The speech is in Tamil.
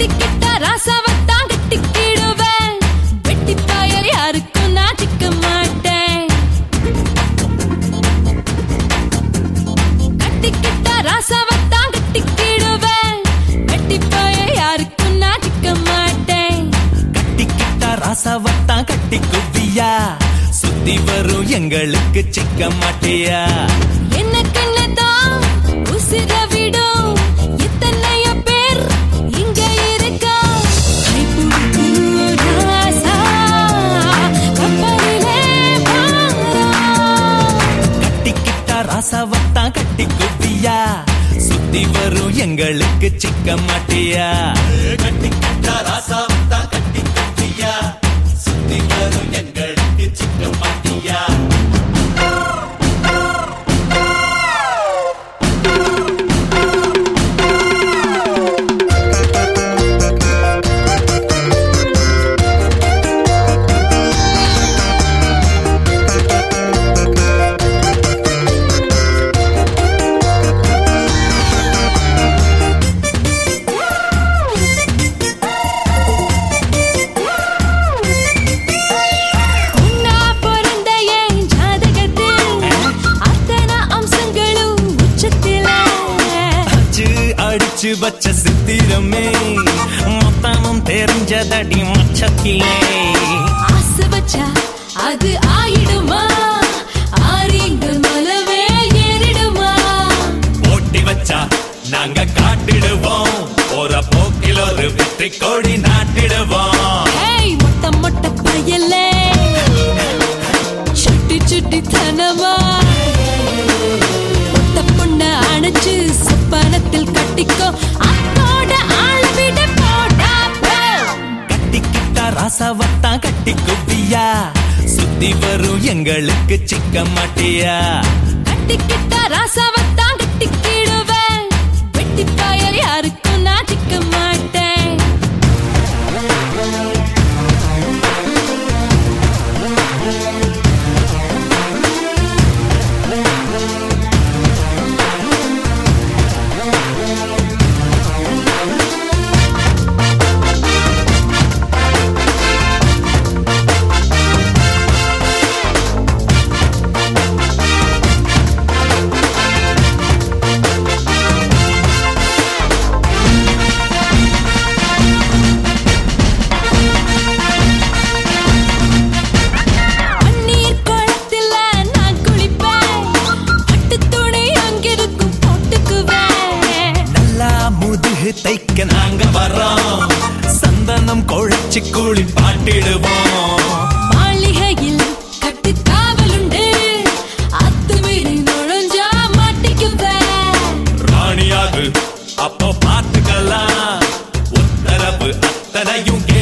கட்டிக்கிட்ட ராசாவத்தான் கட்டிக்கிடுவேன் வெட்டி பாயல் யாருக்கும் நான் சிக்க மாட்டேன் கட்டிக்கிட்ட ராசாவத்தான் கட்டிக்கிடுவேன் வெட்டி பாயல் யாருக்கும் நான் சிக்க மாட்டேன் கட்டிக்கிட்டா ராசாவத்தான் கட்டி குவியா சுத்தி வரும் எங்களுக்கு சிக்க மாட்டியா என்ன கண்ணதான் உசிர விடும் எத்தனைய பேர் இங்க இருக்கா கைப்பிடிக்கு ராசா கப்பலிலே வாரா கட்டிக்கிட்டா ராசாவத்தான் கட்டி குவியா சுத்தி வரும் எங்களுக்கு சிக்க மாட்டியா கட்டிக்கிட்டா ராசாவத்தான் கட்டி குவியா சுத்தி வரும் எங்களுக்கு சிக்க மாட்டியா உன்னா பிறந்த என் ஜாதகத்தில் அத்தனை அம்சங்களும் உச்சத்தில அச்சு அடிச்சு வச்ச சித்திரமே மொத்தமும் தெரிஞ்சதடி மச்சத்திலே ஆசை வச்சா அது ஆயிடுமா ஆறிங்க மலவே ஏறிடுமா போட்டி வச்சா நாங்க காட்டிடுவோம் போற போக்கில் ஒரு வெற்றி கோடி நாட்டிடுவோம் ஹேய் மொட்டை மொட்டை பயலே சுட்டி சுட்டி தனமா மொட்டை பொண்ண அணைச்சு சொப்பனத்தில் கட்டிக்கோ அத்தோட ஆள விட போடா போ. கட்டிக்கிட்டா ராசாவத்தான் கட்டி குவியா சுத்தி வரும் எங்களுக்கு சிக்க மாட்டியா கட்டிக்கிட்ட ராசாவத்தான் கட்டிக்கிடுவேன் வெட்டி பாயல் யாருக்கும் நான் சிக்க மாட்டேன் பன்னீர் குளத்துல நான் குளிப்பேன் பட்டு துணி அங்கிருக்கும் போட்டுக்குவேன் நல்லா முதுகு தைக்க நாங்க வரோம் சந்தனம் குழைச்சு கூலி பாட்டிடுவோம் மாளிகையில் கட்டி காவலுண்டு அத்துமீறி நுழைஞ்சா மாட்டிக்குவேன் ராணியாது அப்போ பார்த்துக்கலாம் உத்தரவு அத்தனையும்